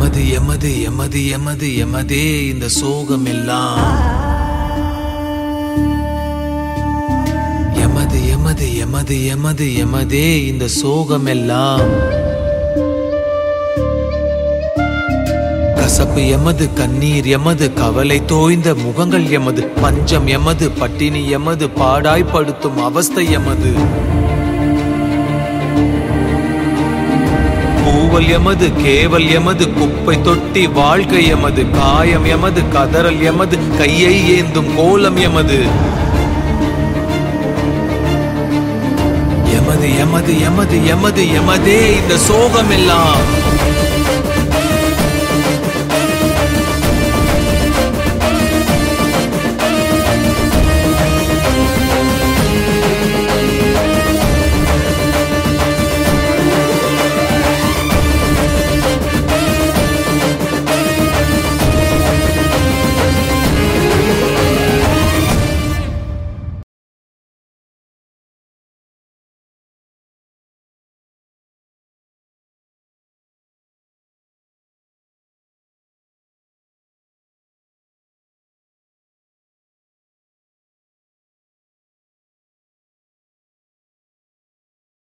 எமது எமது எமது எமது எமதே இந்த சோகம் எல்லாம் எமது எமது எமது எமது எமதே இந்த சோகம் எல்லாம் கசப்பு எமது கண்ணீர் எமது கவலை தோய்ந்த முகங்கள் எமது பஞ்சம் எமது பட்டினி எமது பாடாய்ப்படுத்தும் அவஸ்தை எமது கூவல் எமது கேவல் எமது குப்பை தொட்டி வாழ்க்கை எமது காயம் எமது கதறல் எமது கையை ஏந்தும் கோலம் எமது எமது எமது எமது எமது எமதே இந்த சோகம் எல்லாம்